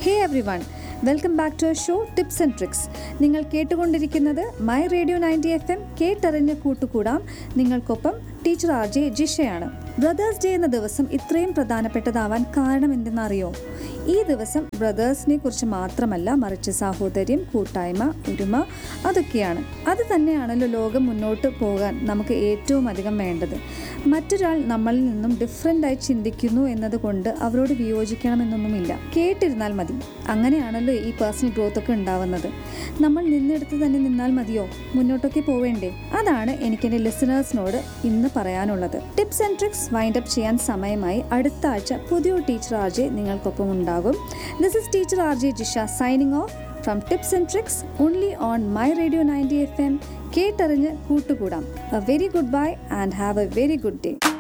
hey everyone welcome back to show tips and tricks നിങ്ങൾ കേട്ടുകൊണ്ടിരിക്കുന്നത് my radio ninety F M കേട്ടറിഞ്ഞ് കൂട്ടുകൂടാം നിങ്ങൾക്കൊപ്പം ടീച്ചർ ആർ ജെ ജിഷയാണ് ബ്രദേഴ്സ് ഡേ എന്ന ദിവസം ഇത്രയും പ്രധാനപ്പെട്ടതാവാൻ കാരണം എന്തെന്നറിയോ ഈ ദിവസം ബ്രദേഴ്സിനെ കുറിച്ച് മാത്രമല്ല മറിച്ച് സാഹോദര്യം കൂട്ടായ്മ ഒരുമ അതൊക്കെയാണ് അത് തന്നെയാണല്ലോ ലോകം മുന്നോട്ട് പോകാൻ നമുക്ക് ഏറ്റവും അധികം വേണ്ടത് മറ്റൊരാൾ നമ്മളിൽ നിന്നും ഡിഫറെൻ്റ് ആയി ചിന്തിക്കുന്നു എന്നതുകൊണ്ട് അവരോട് വിയോജിക്കണമെന്നൊന്നുമില്ല കേട്ടിരുന്നാൽ മതി അങ്ങനെയാണല്ലോ ഈ പേഴ്സണൽ ഗ്രോത്ത് ഒക്കെ ഉണ്ടാവുന്നത് നമ്മൾ നിന്നെടുത്ത് തന്നെ നിന്നാൽ മതിയോ മുന്നോട്ടൊക്കെ പോവേണ്ടേ അതാണ് എനിക്ക് എൻ്റെ ലിസണേഴ്സിനോട് ഇന്ന് പറയാനുള്ളത് tips and tricks wind up ചെയ്യാൻ സമയമായി അടുത്ത ആഴ്ച പുതിയൊരു ടീച്ചർ ആർ ജെ നിങ്ങൾക്കൊപ്പം ഉണ്ടാകും this is teacher R J Jisha signing off from tips and tricks only on my radio ninety F M കേട്ടറിഞ്ഞ് കൂട്ടുകൂടാം a very goodbye and have a very good day